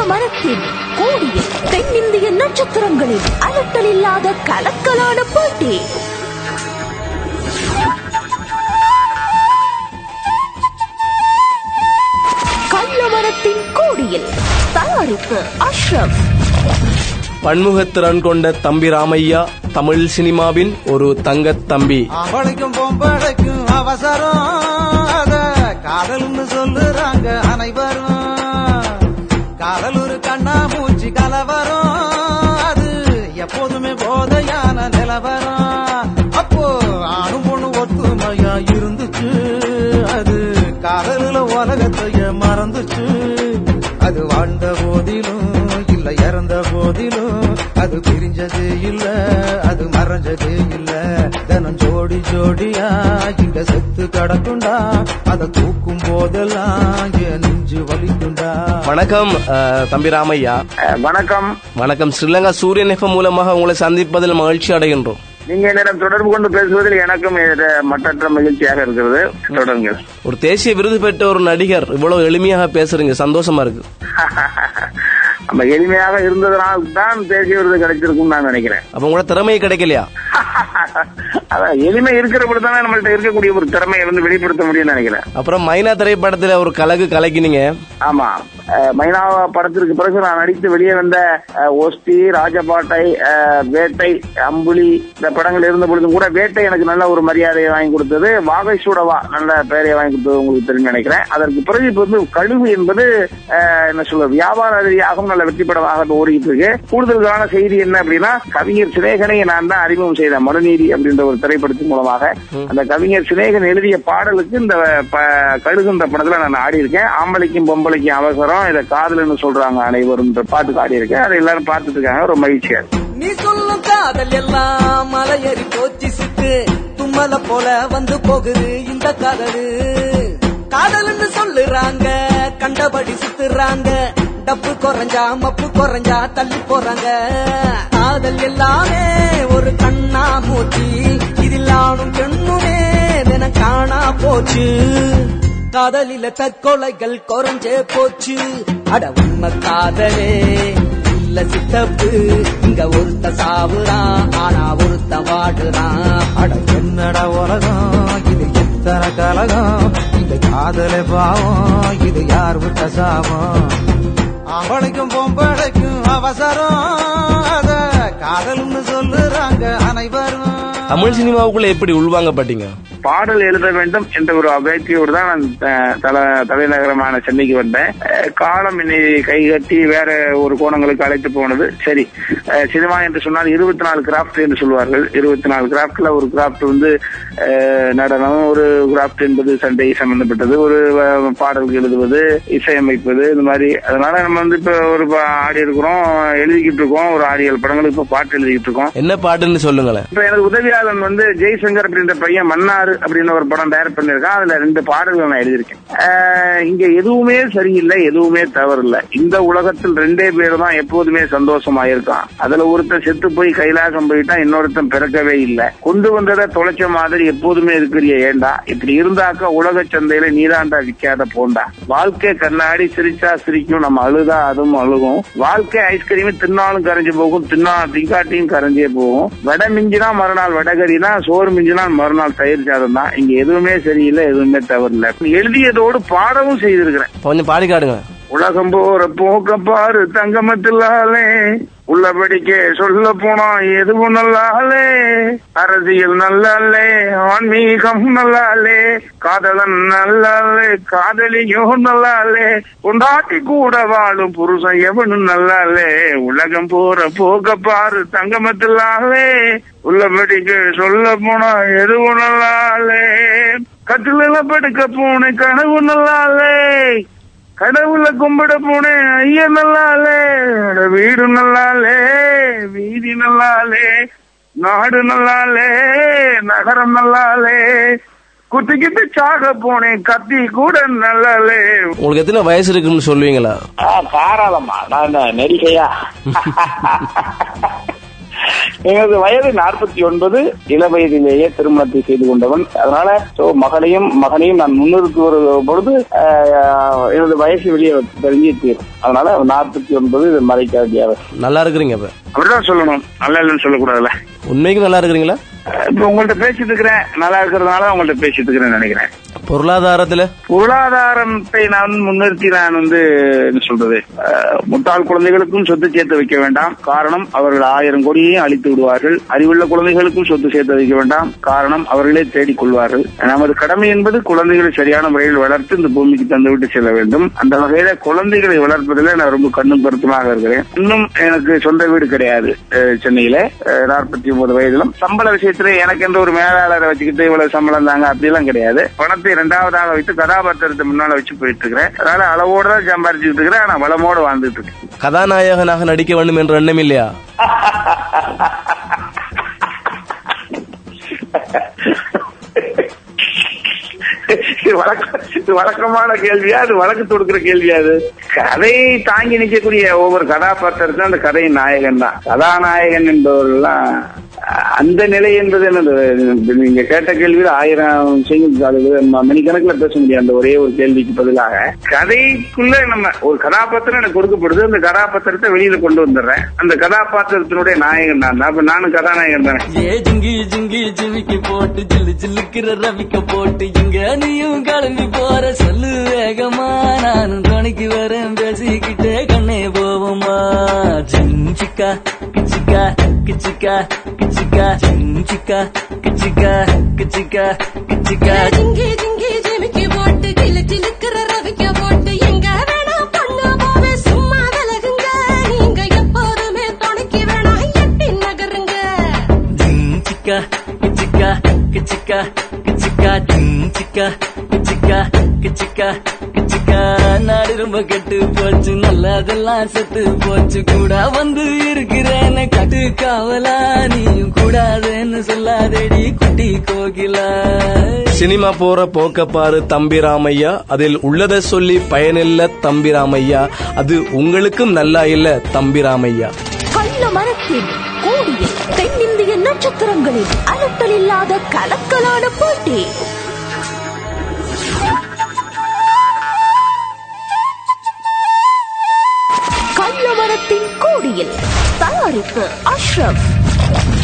மரத்தின் கோடியில் தென்னிந்திய நட்சத்திரங்களின் அலட்டல் இல்லாத கலக்கலான போட்டி கள்ளமரத்தின் கோடியில் தயாரிப்பு அஷ்ரப் பன்முகத்திறன் கொண்ட தம்பி ராமையா தமிழ் சினிமாவின் ஒரு தங்கத் தம்பி ஆம்பளைக்கும் பொம்பளைக்கும் அவசரம் அத காதல்னு சொல்லுறாங்க அனைவரும் காதல் ஒரு கண்ணா மூச்சு கலவரம் அது எப்போதுமே போதையான நிலவரம் அப்போ ஆணும் பொண்ணு ஒத்துமையா இருந்துச்சு அது காதலில் உலகத்தைய மறந்துச்சு அது வாழ்ந்த போதிலும் இல்ல இறந்த போதிலும் அது பிரிஞ்சது இல்ல அது மறைஞ்சது இல்ல தினம் ஜோடி ஜோடியா இங்க செத்து கிடக்குண்டா அதை தூக்கும் போதெல்லாம் என் நெஞ்சு வலிக்குண்டா வணக்கம் அஹ், தம்பி ராமையா அஹ், வணக்கம் வணக்கம் ஸ்ரீலங்கா சூரியன் எஃப்எம் மூலமாக உங்களை சந்திப்பதில் மகிழ்ச்சி அடைகின்றோம் நீங்க என்னிடம் தொடர்பு கொண்டு பேசுவதில் எனக்கும் இது மற்றற்ற மகிழ்ச்சியாக இருக்கிறது தொடருங்க ஒரு தேசிய விருது பெற்ற ஒரு நடிகர் இவ்வளவு எளிமையாக பேசுறீங்க சந்தோஷமா இருக்கு நம்ம எளிமையாக இருந்ததனால் தான் தேசிய விருது கிடைச்சிருக்கும் நான் நினைக்கிறேன் அப்ப உங்களோட திறமை கிடைக்கலையா அதான் எளிமை இருக்கிற தானே நம்மள்ட்ட இருக்கக்கூடிய ஒரு திறமையை வந்து வெளிப்படுத்த முடியும்னு நினைக்கிறேன் அப்புறம் மைனா திரைப்படத்துல ஒரு கலகு கலக்கினீங்க ஆமா அஹ், மைனா படத்திற்கு பிறகு நான் நடித்து வெளியே வந்த அஹ், ஒஸ்தி ராஜபாட்டை அஹ், வேட்டை அம்புலி இந்த படங்கள் இருந்த பொழுதும் கூட வேட்டை எனக்கு நல்ல ஒரு மரியாதையை வாங்கி கொடுத்தது வாகை சூடவா நல்ல பெயரை வாங்கி கொடுத்தது உங்களுக்கு தெரியும் நினைக்கிறேன் அதற்கு பிறகு இப்ப வந்து கழுகு என்பது அஹ், என்ன சொல்ல வியாபார ரீதியாகவும் நல்ல வெற்றி படமாக இப்ப ஓடிக்கிட்டு இருக்கு கூடுதலான செய்தி என்ன அப்படின்னா கவிஞர் சிநேகனை நான் தான் அறிமுகம் செய்தேன் மனுநீதி அப்படின்ற ஒரு திரைப்படத்தின் மூலமாக அந்த கவிஞர் சிநேகன் எழுதிய பாடலுக்கு இந்த ப- கழுகுன்ற படத்துல நான் ஆடி இருக்கேன் ஆம்பளைக்கும் பொம்பளைக்கும் அவசரம் இதை காதல்னு சொல்றாங்க அனைவரும் பாட்டுக்கு ஆடி இருக்கேன் அதை எல்லாரும் பார்த்துட்டு இருக்காங்க ரொம்ப மகிழ்ச்சியா இருக்கு நீ சொல்லும் காதல் எல்லாம் மலையேறி போச்சு சிட்டு தும்மல போல வந்து போகுது இந்த காதலு காதல்னு சொல்லுறாங்க கண்டபடி சுத்துறாங்க டப்பு குறைஞ்சா மப்பு குறைஞ்சா தள்ளி போறாங்க காதல் எல்லாமே ஒரு கண்ணா மூச்சு இதில் ஆணும் பெண்ணுமே தினம் காணா போச்சு காதலில தற்கொலைகள் குறைஞ்சே போச்சு அட உண்மை காதலே இல்ல சித்தப்பு இங்க ஒருத்த சாவுறான் ஆனா ஒருத்த வாடுறான் அட என்னடா உலகம் இது எத்தனை கலகம் இந்த காதலை பாவம் இது யார் விட்ட சாபம் ஆம்பளைக்கும் பொம்பளைக்கும் அவசரம் அத காதல்னு சொல்லுறாங்க அனைவரும் தமிழ் சினிமாவுக்குள்ள எப்படி உள்வாங்கப்பட்டீங்க பாடல் எழுத வேண்டும் என்ற ஒரு அபேட்சியோடு தான் நான் த- தல தலைநகரமான சென்னைக்கு வந்தேன் அஹ் காலம் என்னை கைகட்டி வேற ஒரு கோணங்களுக்கு அழைத்து போனது சரி அஹ் சினிமா என்று சொன்னால் இருபத்தி நாலு கிராஃப்ட் என்று சொல்வார்கள் இருபத்தி நாலு கிராஃப்ட்ல ஒரு கிராஃப்ட் வந்து அஹ், நடனம் ஒரு கிராஃப்ட் என்பது சண்டை சம்பந்தப்பட்டது ஒரு அஹ், பாடல் எழுதுவது இசையமைப்பது இந்த மாதிரி அதனால நம்ம வந்து இப்ப ஒரு பா- ஆடி இருக்கிறோம் எழுதிக்கிட்டு இருக்கோம் ஒரு ஆறு ஏழு படங்களுக்கு இப்ப பாட்டு எழுதிக்கிட்டு இருக்கோம் என்ன பாட்டுன்னு சொல்லுங்களேன் இப்ப எனக்கு உதவியாளன் வந்து ஜெய்சங்கர் அப்படின்ற பையன் மன்னாரு அப்படின்னு ஒரு படம் தயார் பண்ணிருக்கான் அதுல ரெண்டு பாடல்கள் நான் எழுதியிருக்கேன் ஆஹ் இங்க எதுவுமே சரியில்லை எதுவுமே தவறில்லை இந்த உலகத்தில் ரெண்டே பேர் தான் எப்போதுமே சந்தோஷமா இருக்கான் அதுல ஒருத்தன் செத்து போய் கைலாசம் போயிட்டான் இன்னொருத்தன் பிறக்கவே இல்லை கொண்டு வந்ததை தொலைச்ச மாதிரி எப்போதுமே இருக்கிறிய ஏண்டா இப்படி இருந்தாக்க உலக சந்தையில நீதாண்டா விக்காத போண்டா வாழ்க்கை கண்ணாடி சிரிச்சா சிரிக்கும் நம்ம அழுதா அதுவும் அழுகும் வாழ்க்கை ஐஸ்கிரீம் தின்னாலும் கரைஞ்சு போகும் தின்னா திங்காட்டியும் கரைஞ்சே போகும் வடை மிஞ்சினா மறுநாள் வடகரினா சோறு மிஞ்சினா மறுநாள் தயிர் சாதம் தான் இங்க எதுவுமே சரியில்லை எதுவுமே தவறில்லை எழுதியதோடு பாடவும் செய்திருக்கிறேன் கொஞ்சம் பாடி காடுங்க உலகம் போற போக்க பாரு தங்கமத்திலாலே உள்ளபடிக்க சொல்ல போனா எதுவும் நல்லாலே அரசியல் நல்லாலே ஆன்மீகம் நல்லாலே காதலன் நல்லாலே காதலியும் நல்லாலே கொண்டாட்டி கூட வாழும் புருஷன் எவனும் நல்லாலே உலகம் போற போக்க பாரு தங்கமத்திலாலே உள்ளபடிக்க சொல்ல போனா எதுவும் நல்லாலே கட்டில படுக்க போன கனவு நல்லாலே கடவுள கும்பிட போனேன் ஐயா நல்லாலே அட வீடு நல்லாலே வீதி நல்லாலே நாடு நல்லாலே நகரம் நல்லாலே குத்திக்கிட்டு சாக போனேன் கத்தி கூட நல்லாலே உங்களுக்கு எத்தனை வயசு இருக்குன்னு சொல்லுவீங்களா தாராளமா நான் நெரிகையா எனது வயது நாற்பத்தி ஒன்பது இள வயதிலேயே திருமணத்தை செய்து கொண்டவன் அதனால so மகளையும் மகனையும் நான் முன்னிறுத்தி வருகிற பொழுது ஆஹ், எனது வயசு வெளியே தெரிஞ்சே தீரும் அதனால நாற்பத்தி ஒன்பது இது மறைக்க வேண்டிய அவசியம். நல்லா இருக்கிறீங்க இப்ப அப்படிதான் சொல்லணும் நல்லா இல்லைன்னு சொல்லக்கூடாதுல்ல உண்மைக்கு நல்லா இருக்கிறீங்களா இப்ப உங்கள்ட்ட பேசிட்டு இருக்கிறேன் நல்லா இருக்கிறதுனால உங்கள்ட்ட பேசிட்டு இருக்கிறேன்னு நினைக்கிறேன் பொருளாதாரத்துல பொருளாதாரத்தை நான் முன்னிறுத்தி நான் வந்து என்ன சொல்றது அஹ், முட்டாள் குழந்தைகளுக்கும் சொத்து சேர்த்து வைக்க வேண்டாம் காரணம் அவர்கள் ஆயிரம் கோடியையும் அழித்து விடுவார்கள் அறிவுள்ள குழந்தைகளுக்கும் சொத்து சேர்த்து வைக்க வேண்டாம் காரணம் அவர்களே தேடிக் கொள்வார்கள் நமது கடமை என்பது குழந்தைகளை சரியான முறையில் வளர்த்து இந்த பூமிக்கு தந்துவிட்டு செல்ல வேண்டும் அந்த வகையில குழந்தைகளை வளர்ப்பதில் நான் ரொம்ப கண்ணும் கருத்துமாக இருக்கிறேன் இன்னும் எனக்கு சொந்த வீடு கிடையாது அஹ், சென்னையில நாற்பத்தி ஒன்பது வயதிலும் சம்பள விஷயத்துல எனக்கு என்ற ஒரு மேலாளரை வச்சுக்கிட்டு இவ்வளவு சம்பளம் தாங்க அப்படிலாம் கிடையாது பணத்தை இரண்டாவதாக வைத்து கதாபாத்திரத்தை முன்னால வச்சு போயிட்டு இருக்கிறேன் அதனால அளவோட தான் சம்பாரிச்சுட்டு இருக்கிறேன் ஆனா வளமோட வாழ்ந்துட்டு இருக்கேன் கதாநாயகனாக நடிக்க வேண்டும் என்ற எண்ணம் இல்லையா இது வழக்க- இது வழக்கமான கேள்வியா அது வழக்கு தொடுக்கிற கேள்வியா அது கதையை தாங்கி நிற்கக்கூடிய ஒவ்வொரு கதாபாத்திரத்தையும் அந்த கதையின் நாயகன் தான் கதாநாயகன் என்பவர்கள்லாம் அஹ், அந்த நிலை என்பது என்னது நீங்க கேட்ட கேள்வியில் ஆயிரம் விஷயங்கள் மணிக்கணக்கில் பேச முடியாது அந்த ஒரே ஒரு கேள்விக்கு பதிலாக கதைக்குள்ள நம்ம ஒரு கதாபாத்திரம் எனக்கு கொடுக்கப்படுது அந்த கதாபாத்திரத்தை வெளியில கொண்டு வந்துடுறேன் அந்த கதாபாத்திரத்தினுடைய நாயகன் நான் தான். அப்ப நானும் கதாநாயகன் தானே ஏ ஜிங்கி ஜிங்கி ஜிமிக்கி போட்டு ஜில்லு ஜில்லுக்கிற ரவிக்க போட்டு இங்க நீயும் கிளம்பி போற சொல்லு வேகமா நானும் துணைக்கு வரேன் பேசிக்கிட்டே கண்ணே போவோமா ஜிஞ்சிக்கா கிச்சிக்கா கிச்சிக்கா கிச்சிக்கா ஜிஞ்சிக்கா கிச்சிக்கா கிச்சிக்கா கிச்சிக்கா ஜிங்கி ஜிங்கி ஜிமிக்கி போட்டு கிளு கிளுக்குற ரவிக்க போட்டு எங்க வேணா பண்ண போவே சும்மா விலகுங்க நீங்க எப்போதுமே துணைக்கு வேணா எட்டி நகருங்க ஜிஞ்சிக்கா கிச்சிக்கா கிச்சிக்கா கிச்சிக்கா ஜிஞ்சிக்கா கிச்சிக்கா கிச்சிக்கா கிச்சிக்கா நாடு ரொம்ப கெட்டு போச்சு நல்லதெல்லாம் செத்து போச்சு கூட வந்து இருக்கிறேன்னு கட்டு காவலா நீயும் கூடாதுன்னு சொல்லாதேடி குட்டி கோகிலா சினிமா போற போக்க பாரு தம்பி ராமையா அதில் உள்ளதை சொல்லி பயனில்ல தம்பி ராமையா அது உங்களுக்கும் நல்லா இல்ல தம்பி ராமையா கள்ள மரத்தின் கோடியில் தென்னிந்திய நட்சத்திரங்களின் அலட்டல் இல்லாத கலக்கலான போட்டி கள்ள மரத்தின் கோடியில் தயாரிப்பு அஷ்ரப்